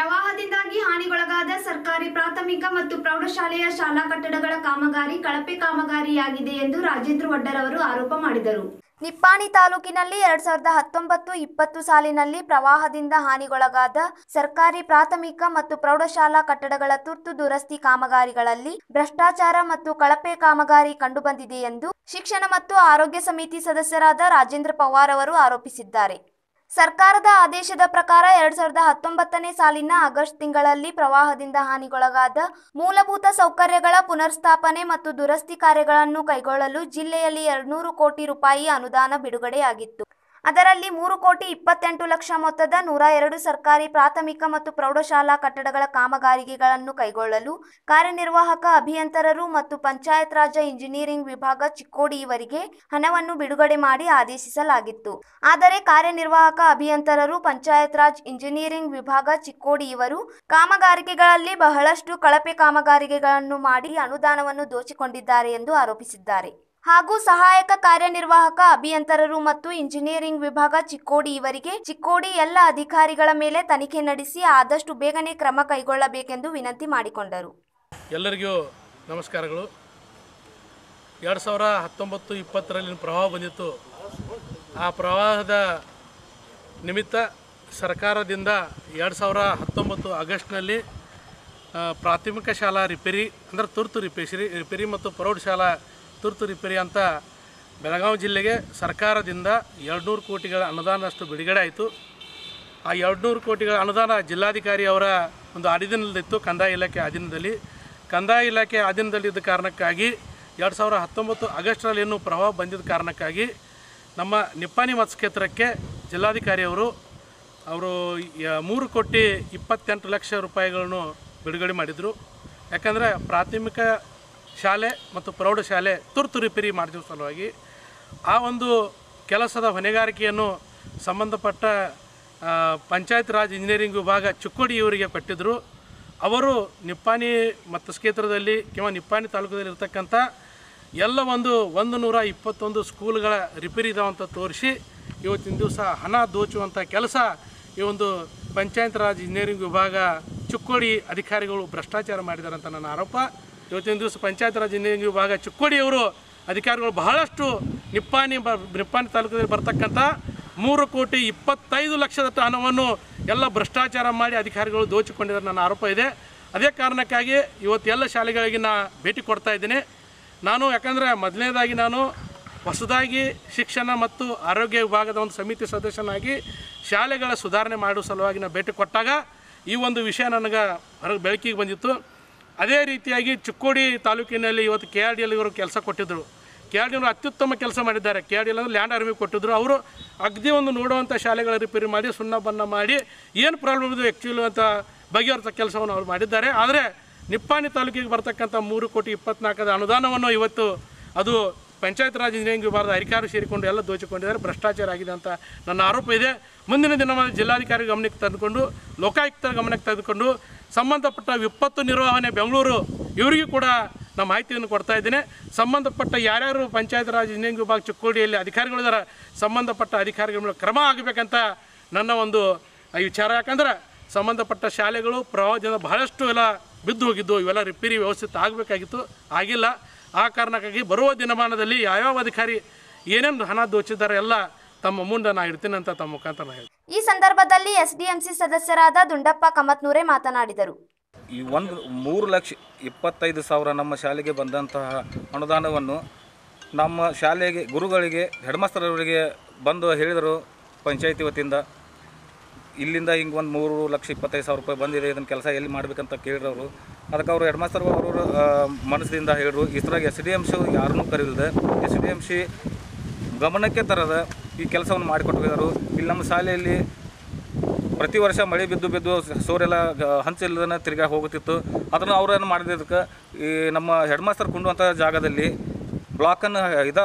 ಪ್ರವಾಹದಿಂದಾಗಿ ಹಾನಿಗೊಳಗಾದ ಸರ್ಕಾರಿ ಪ್ರಾಥಮಿಕ ಮತ್ತು ಪ್ರೌಢಶಾಲೆಯ ಶಾಲಾ ಕಟ್ಟಡಗಳ ಕಾಮಗಾರಿ ಕಳಪೆ ಕಾಮಗಾರಿಯಾಗಿದೆ ಎಂದು ರಾಜೇಂದ್ರ ವಡ್ಡರ್ ಅವರು ಆರೋಪ ಮಾಡಿದರು ನಿಪ್ಪಾಣಿ ತಾಲೂಕಿನಲ್ಲಿ ಎರಡ್ ಸಾವಿರದ ಹತ್ತೊಂಬತ್ತು ಇಪ್ಪತ್ತು ಸಾಲಿನಲ್ಲಿ ಪ್ರವಾಹದಿಂದ ಹಾನಿಗೊಳಗಾದ ಸರ್ಕಾರಿ ಪ್ರಾಥಮಿಕ ಮತ್ತು ಪ್ರೌಢಶಾಲಾ ಕಟ್ಟಡಗಳ ತುರ್ತು ದುರಸ್ತಿ ಕಾಮಗಾರಿಗಳಲ್ಲಿ ಭ್ರಷ್ಟಾಚಾರ ಮತ್ತು ಕಳಪೆ ಕಾಮಗಾರಿ ಕಂಡುಬಂದಿದೆ ಎಂದು ಶಿಕ್ಷಣ ಮತ್ತು ಆರೋಗ್ಯ ಸಮಿತಿ ಸದಸ್ಯರಾದ ರಾಜೇಂದ್ರ ಪವಾರ್ ಅವರು ಆರೋಪಿಸಿದ್ದಾರೆ ಸರ್ಕಾರದ ಆದೇಶದ ಪ್ರಕಾರ ಎರಡ್ ಸಾವಿರದ ಹತ್ತೊಂಬತ್ತನೇ ಸಾಲಿನ ಆಗಸ್ಟ್ ತಿಂಗಳಲ್ಲಿ ಪ್ರವಾಹದಿಂದ ಹಾನಿಗೊಳಗಾದ ಮೂಲಭೂತ ಸೌಕರ್ಯಗಳ ಪುನರ್ಸ್ಥಾಪನೆ ಮತ್ತು ದುರಸ್ತಿ ಕಾರ್ಯಗಳನ್ನು ಕೈಗೊಳ್ಳಲು ಜಿಲ್ಲೆಯಲ್ಲಿ ಎರಡ್ನೂರು ಕೋಟಿ ರೂಪಾಯಿ ಅನುದಾನ ಬಿಡುಗಡೆಯಾಗಿತ್ತು ಅದರಲ್ಲಿ ಮೂರು ಕೋಟಿ ಇಪ್ಪತ್ತೆಂಟು ಲಕ್ಷ ಮೊತ್ತದ ನೂರ ಎರಡು ಸರ್ಕಾರಿ ಪ್ರಾಥಮಿಕ ಮತ್ತು ಪ್ರೌಢಶಾಲಾ ಕಟ್ಟಡಗಳ ಕಾಮಗಾರಿಕೆಗಳನ್ನು ಕೈಗೊಳ್ಳಲು ಕಾರ್ಯನಿರ್ವಾಹಕ ಅಭಿಯಂತರರು ಮತ್ತು ಪಂಚಾಯತ್ ರಾಜ್ ಇಂಜಿನಿಯರಿಂಗ್ ವಿಭಾಗ ಚಿಕ್ಕೋಡಿ ಇವರಿಗೆ ಹಣವನ್ನು ಬಿಡುಗಡೆ ಮಾಡಿ ಆದೇಶಿಸಲಾಗಿತ್ತು ಆದರೆ ಕಾರ್ಯನಿರ್ವಾಹಕ ಅಭಿಯಂತರರು ಪಂಚಾಯತ್ ರಾಜ್ ಇಂಜಿನಿಯರಿಂಗ್ ವಿಭಾಗ ಚಿಕ್ಕೋಡಿ ಇವರು ಕಾಮಗಾರಿಕೆಗಳಲ್ಲಿ ಬಹಳಷ್ಟು ಕಳಪೆ ಕಾಮಗಾರಿಕೆಗಳನ್ನು ಮಾಡಿ ಅನುದಾನವನ್ನು ದೋಚಿಕೊಂಡಿದ್ದಾರೆ ಎಂದು ಆರೋಪಿಸಿದ್ದಾರೆ ಹಾಗೂ ಸಹಾಯಕ ಕಾರ್ಯನಿರ್ವಾಹಕ ಅಭಿಯಂತರರು ಮತ್ತು ಇಂಜಿನಿಯರಿಂಗ್ ವಿಭಾಗ ಚಿಕ್ಕೋಡಿ ಇವರಿಗೆ ಚಿಕ್ಕೋಡಿ ಎಲ್ಲ ಅಧಿಕಾರಿಗಳ ಮೇಲೆ ತನಿಖೆ ನಡೆಸಿ ಆದಷ್ಟು ಬೇಗನೆ ಕ್ರಮ ಕೈಗೊಳ್ಳಬೇಕೆಂದು ವಿನಂತಿ ಮಾಡಿಕೊಂಡರು ಎಲ್ಲರಿಗೂ ನಮಸ್ಕಾರಗಳು ಎರಡು ಸಾವಿರ ಹತ್ತೊಂಬತ್ತು ಇಪ್ಪತ್ತರಲ್ಲಿ ಪ್ರವಾಹ ಬಂದಿತ್ತು ಆ ಪ್ರವಾಹದ ನಿಮಿತ್ತ ಸರ್ಕಾರದಿಂದ ಎರಡು ಸಾವಿರ ಹತ್ತೊಂಬತ್ತು ಆಗಸ್ಟ್ನಲ್ಲಿ ಆ, ಪ್ರಾಥಮಿಕ ಶಾಲಾ ರಿಪೇರಿ ಅಂದರೆ ತುರ್ತು ರಿಪೇರಿ ರಿಪೇರಿ ಮತ್ತು ಪ್ರೌಢಶಾಲಾ ತುರ್ತು ರಿಪೇರಿ ಅಂತ ಬೆಳಗಾವಿ ಜಿಲ್ಲೆಗೆ ಸರ್ಕಾರದಿಂದ ಎರಡುನೂರು ಕೋಟಿಗಳ ಅನುದಾನದಷ್ಟು ಬಿಡುಗಡೆ ಆಯಿತು ಆ ಎರಡುನೂರು ಕೋಟಿಗಳ ಅನುದಾನ ಜಿಲ್ಲಾಧಿಕಾರಿ ಅವರ ಒಂದು ಅಧೀನದಲ್ಲಿತ್ತು ಕಂದಾಯ ಇಲಾಖೆ ಅಧೀನದಲ್ಲಿ ಕಂದಾಯ ಇಲಾಖೆ ಅಧೀನದಲ್ಲಿದ್ದ ಕಾರಣಕ್ಕಾಗಿ ಎರಡು ಸಾವಿರ ಹತ್ತೊಂಬತ್ತು ಆಗಸ್ಟ್ರಲ್ಲಿ ಏನು ಪ್ರವಾಹ ಬಂದಿದ್ದ ಕಾರಣಕ್ಕಾಗಿ ನಮ್ಮ ನಿಪ್ಪಾಣಿ ಮತ್ಸ್ಯಕ್ಷೇತ್ರಕ್ಕೆ ಜಿಲ್ಲಾಧಿಕಾರಿ ಅವರು ಅವರು ಯ- ಮೂರು ಕೋಟಿ ಇಪ್ಪತ್ತೆಂಟು ಲಕ್ಷ ರೂಪಾಯಿಗಳನ್ನು ಬಿಡುಗಡೆ ಮಾಡಿದರು ಯಾಕಂದರೆ ಪ್ರಾಥಮಿಕ ಶಾಲೆ ಮತ್ತು ಪ್ರೌಢಶಾಲೆ ತುರ್ತು ರಿಪೇರಿ ಮಾಡಿದ ಸಲುವಾಗಿ ಆ ಒಂದು ಕೆಲಸದ ಹೊಣೆಗಾರಿಕೆಯನ್ನು ಸಂಬಂಧಪಟ್ಟ ಆ, ಪಂಚಾಯತ್ ರಾಜ್ ಇಂಜಿನಿಯರಿಂಗ್ ವಿಭಾಗ ಚಿಕ್ಕೋಡಿ ಇವರಿಗೆ ಕೊಟ್ಟಿದ್ದರು ಅವರು ನಿಪ್ಪಾಣಿ ಮತಕ್ಷೇತ್ರದಲ್ಲಿ ಕಿಂवा ನಿಪ್ಪಾಣಿ ತಾಲೂಕದಲ್ಲಿ ಇರ್ತಕ್ಕಂಥ ಎಲ್ಲ ಒಂದು ಒಂದು ನೂರ ಇಪ್ಪತ್ತೊಂದು ಸ್ಕೂಲ್ಗಳ ರಿಪೇರಿ ಇದಾವಂತ ತೋರಿಸಿ ಇವತ್ತಿನ ದಿವಸ ಹಣ ದೋಚುವಂಥ ಕೆಲಸ ಈ ಒಂದು ಪಂಚಾಯತ್ ರಾಜ್ ಇಂಜಿನಿಯರಿಂಗ್ ವಿಭಾಗ ಚಿಕ್ಕೋಡಿ ಅಧಿಕಾರಿಗಳು ಭ್ರಷ್ಟಾಚಾರ ಮಾಡಿದ್ದಾರೆ ಅಂತ ನನ್ನ ಆರೋಪ ಇವತ್ತಿನ ದಿವಸ ಪಂಚಾಯತ್ ರಾಜ್ ಇಂಜಿನಿಯರಿಂಗ್ ವಿಭಾಗ ಚಿಕ್ಕೋಡಿಯವರು ಅಧಿಕಾರಿಗಳು ಬಹಳಷ್ಟು ನಿಪ್ಪಾಣಿ ಬ ನಿಪ್ಪಾಣಿ ತಾಲೂಕದಲ್ಲಿ ಬರ್ತಕ್ಕಂಥ ಮೂರು ಕೋಟಿ ಇಪ್ಪತ್ತೈದು ಲಕ್ಷದಷ್ಟು ಹಣವನ್ನು ಎಲ್ಲ ಭ್ರಷ್ಟಾಚಾರ ಮಾಡಿ ಅಧಿಕಾರಿಗಳು ದೋಚಿಕೊಂಡಿದ್ದಾರೆ ನನ್ನ ಆರೋಪ ಇದೆ ಅದೇ ಕಾರಣಕ್ಕಾಗಿ ಇವತ್ತು ಎಲ್ಲ ಶಾಲೆಗಳಿಗೆ ನಾ ಭೇಟಿ ಕೊಡ್ತಾ ಇದ್ದೀನಿ ನಾನು ಯಾಕಂದರೆ ಮೊದಲನೇದಾಗಿ ನಾನು ಹೊಸದಾಗಿ ಶಿಕ್ಷಣ ಮತ್ತು ಆರೋಗ್ಯ ವಿಭಾಗದ ಒಂದು ಸಮಿತಿ ಸದಸ್ಯನಾಗಿ ಶಾಲೆಗಳ ಸುಧಾರಣೆ ಮಾಡುವ ಸಲುವಾಗಿ ನಾನು ಭೇಟಿ ಕೊಟ್ಟಾಗ ಈ ಒಂದು ವಿಷಯ ನನಗೆ ಹೊರಗೆ ಬೆಳಕಿಗೆ ಬಂದಿತ್ತು ಅದೇ ರೀತಿಯಾಗಿ ಚಿಕ್ಕೋಡಿ ತಾಲೂಕಿನಲ್ಲಿ ಇವತ್ತು ಕೆ ಆರ್ ಡಿ ಎಲ್ ಇವರು ಕೆಲಸ ಕೊಟ್ಟಿದ್ದರು ಕೆ ಆರ್ ಡಿ ಅವರು ಅತ್ಯುತ್ತಮ ಕೆಲಸ ಮಾಡಿದ್ದಾರೆ ಕೆ ಆರ್ ಡಿ ಎಲ್ ಅಂದರೆ ಲ್ಯಾಂಡ್ ಅರ್ವಿ ಕೊಟ್ಟಿದ್ದರು ಅವರು ಅಗದಿ ಒಂದು ನೋಡುವಂಥ ಶಾಲೆಗಳ ರಿಪೇರಿ ಮಾಡಿ ಸುಣ್ಣ ಬಣ್ಣ ಮಾಡಿ ಏನು ಪ್ರಾಬ್ಲಮ್ ಇದೆ ಆ್ಯಕ್ಚುಲಿ ಅಂತ ಬಗೆಹರಿಸೋ ಕೆಲಸವನ್ನು ಅವರು ಮಾಡಿದ್ದಾರೆ ಆದರೆ ನಿಪ್ಪಾಣಿ ತಾಲೂಕಿಗೆ ಬರ್ತಕ್ಕಂಥ ಮೂರು ಕೋಟಿ ಇಪ್ಪತ್ನಾಲ್ಕದ ಅನುದಾನವನ್ನು ಇವತ್ತು ಅದು ಪಂಚಾಯತ್ ರಾಜ್ ಇಂಜಿನಿಯರಿಂಗ್ ವಿಭಾಗದ ಅಧಿಕಾರಿ ಸೇರಿಕೊಂಡು ಎಲ್ಲ ದೋಚಿಕೊಂಡಿದ್ದಾರೆ ಭ್ರಷ್ಟಾಚಾರ ಆಗಿದೆ ಅಂತ ನನ್ನ ಆರೋಪ ಇದೆ ಮುಂದಿನ ದಿನಗಳಲ್ಲಿ ಜಿಲ್ಲಾಧಿಕಾರಿ ಗಮನಕ್ಕೆ ತೆಗೆದುಕೊಂಡು ಲೋಕಾಯುಕ್ತರ ಗಮನಕ್ಕೆ ತೆಗೆದುಕೊಂಡು ಸಂಬಂಧಪಟ್ಟ ವಿಪತ್ತು ನಿರ್ವಹಣೆ ಬೆಂಗಳೂರು ಇವರಿಗೂ ಕೂಡ ನಮ್ಮ ಮಾಹಿತಿಯನ್ನು ಕೊಡ್ತಾ ಇದ್ದೇನೆ ಸಂಬಂಧಪಟ್ಟ ಯಾರ್ಯಾರು ಪಂಚಾಯತ್ ರಾಜ್ ಇಂಜಿನಿಯರಿಂಗ್ ವಿಭಾಗ ಚಿಕ್ಕೋಡಿಯಲ್ಲಿ ಅಧಿಕಾರಿಗಳಿದ್ದಾರೆ ಸಂಬಂಧಪಟ್ಟ ಅಧಿಕಾರಿಗಳ ಮೇಲೆ ಕ್ರಮ ಆಗಬೇಕಂತ ನನ್ನ ಒಂದು ಈ ವಿಚಾರ ಯಾಕಂದ್ರೆ ಸಂಬಂಧಪಟ್ಟ ಶಾಲೆಗಳು ಪ್ರವಾಹದಿಂದ ಬಹಳಷ್ಟು ಎಲ್ಲ ಬಿದ್ದು ಹೋಗಿದ್ದು ಇವೆಲ್ಲ ರಿಪೇರಿ ವ್ಯವಸ್ಥಿತ ಆಗಬೇಕಾಗಿತ್ತು ಆಗಿಲ್ಲ ಆ ಕಾರಣಕ್ಕಾಗಿ ಬರುವ ದಿನಮಾನದಲ್ಲಿ ಯಾವ್ಯಾವ ಅಧಿಕಾರಿ ಏನೇನು ಹಣ ದೋಚಿದ್ದಾರೆ ಎಲ್ಲ ತಮ್ಮ ಮುಂದೆ ನಾ ಇಡ್ತೀನಿ ಅಂತ ತಮ್ಮ ಮುಖಾಂತರ ನಾ ಹೇಳ್ತೀನಿ ಈ ಸಂದರ್ಭದಲ್ಲಿ ಎಸ್ಡಿಎಂಸಿ ಸದಸ್ಯರಾದ ದುಂಡಪ್ಪ ಕಮತ್ನೂರೆ ಮಾತನಾಡಿದರು ಈ ಒಂದು ಮೂರು ಲಕ್ಷ ಇಪ್ಪತ್ತೈದು ಸಾವಿರ ನಮ್ಮ ಶಾಲೆಗೆ ಬಂದಂತಹ ಅನುದಾನವನ್ನು ನಮ್ಮ ಶಾಲೆಗೆ ಗುರುಗಳಿಗೆ ಹೆಡ್ಮಾಸ್ತರವರಿಗೆ ಬಂದು ಹೇಳಿದರು ಪಂಚಾಯತಿ ವತಿಯಿಂದ ಇಲ್ಲಿಂದ ಹಿಂಗೆ ಒಂದು ಮೂರು ಲಕ್ಷ ಇಪ್ಪತ್ತೈದು ಸಾವಿರ ರೂಪಾಯಿ ಬಂದಿದೆ ಇದನ್ನು ಕೆಲಸ ಎಲ್ಲಿ ಮಾಡಬೇಕಂತ ಕೇಳಿರೋರು ಅದಕ್ಕೆ ಅವರು ಹೆಡ್ಮಾಸ್ತರ್ ಅವರು ಆ, ಮನಸ್ಸಿಂದ ಹೇಳಿದ್ರು ಇದ್ರಾಗ ಎಸ್ ಡಿ ಎಮ್ ಸಿ ಯಾರನ್ನೂ ಕರೀಲ್ದೆ ಎಸ್ ಡಿ ಎಮ್ ಸಿ ಗಮನಕ್ಕೆ ತರದ ಈ ಕೆಲಸವನ್ನು ಮಾಡಿಕೊಟ್ಟಿದ್ದಾರೆ ಇಲ್ಲಿ ನಮ್ಮ ಶಾಲೆಯಲ್ಲಿ ಪ್ರತಿ ವರ್ಷ ಮಳೆ ಬಿದ್ದು ಬಿದ್ದು ಸೋರೆಲ್ಲ ಗ- ಹಂಚಿಲ್ಲದನ್ನ ತಿರ್ಗಾ ಹೋಗುತ್ತಿತ್ತು ಅದನ್ನು ಅವರನ್ನು ಮಾಡಿದ್ದಕ್ಕೆ ಈ ನಮ್ಮ ಹೆಡ್ ಮಾಸ್ತರ್ ಕುಂಡುವಂಥ ಜಾಗದಲ್ಲಿ ಬ್ಲಾಕನ್ನು ಇದ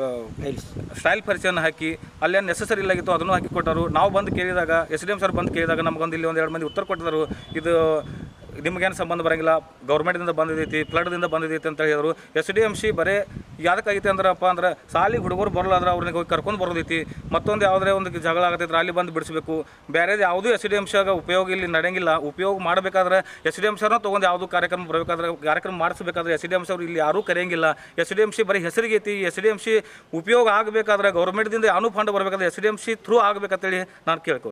ಸ್ಟೈಲ್ ಪರಿಚಯನ ಹಾಕಿ ಅಲ್ಲೇನು ನೆಸಸರಿ ಇಲ್ಲಾಗಿತ್ತು ಅದನ್ನು ಹಾಕಿ ಕೊಟ್ಟರು ನಾವು ಬಂದು ಕೇಳಿದಾಗ ಎಸ್ ಡಿ ಎಮ್ ಸರ್ ಬಂದು ಕೇಳಿದಾಗ ನಮಗೊಂದು ಇಲ್ಲಿ ಒಂದು ಎರಡು ಮಂದಿ ಉತ್ತರ ಕೊಟ್ಟಿದ್ದರು ಇದು ನಿಮಗೇನು ಸಂಬಂಧ ಬರಂಗಿಲ್ಲ ಗೌರ್ಮೆಂಟ್ದಿಂದ ಬಂದಿದ್ದೈತಿ ಫ್ಲಡ್ದಿಂದ ಬಂದಿದ್ದೈತಿ ಅಂತ ಹೇಳಿದ್ರು ಎಸ್ ಡಿ ಎಮ್ ಸಿ ಬರೀ ಯಾವ್ದಕ್ಕಾಗೈತಿ ಅಂದ್ರಪ್ಪ ಅಂದ್ರೆ ಸಾಲಿ ಹುಡುಗರು ಬರಲಾದ್ರೆ ಅವ್ರಿಗೆ ಹೋಗಿ ಕರ್ಕೊಂಡು ಬರೋದೈತಿ ಮತ್ತೊಂದು ಯಾವುದೇ ಒಂದು ಜಗಳ ಆಗತೈತ್ರ ಅಲ್ಲಿ ಬಂದು ಬಿಡಿಸ್ಬೇಕು ಬೇರೆದು ಯಾವುದೂ ಎಸ್ ಡಿ ಎಮ್ ಸಿಯಾಗ ಉಪಯೋಗ ಇಲ್ಲಿ ನಡೆಯಂಗಿಲ್ಲ ಉಪಯೋಗ ಮಾಡಬೇಕಾದ್ರೆ ಎಸ್ ಡಿ ಎಮ್ ಸಿನ ತೊಗೊಂಡು ಯಾವುದೂ ಕಾರ್ಯಕ್ರಮ ಬರಬೇಕಾದ್ರೆ ಕಾರ್ಯಕ್ರಮ ಮಾಡಿಸ್ಬೇಕಾದ್ರೆ ಎಸ್ ಡಿ ಎಮ್ ಸಿ ಅವ್ರು ಇಲ್ಲಿ ಯಾರೂ ಕರೆಯಂಗಿಲ್ಲ ಎಸ್ ಡಿ ಎಮ್ ಸಿ ಬರೀ ಹೆಸರಿಗೆ ಐತಿ ಎಸ್ ಡಿ ಎಮ್ ಸಿ ಉಪಯೋಗ ಆಗಬೇಕಾದ್ರೆ ಗೌರ್ಮೆಂಟ್ದಿಂದ ಯಾನೂ ಫಂಡ್ ಬರಬೇಕಾದ್ರೆ S D M C through ಆಗಬೇಕಂತೇಳಿ ನಾನು ಕೇಳ್ಕೊ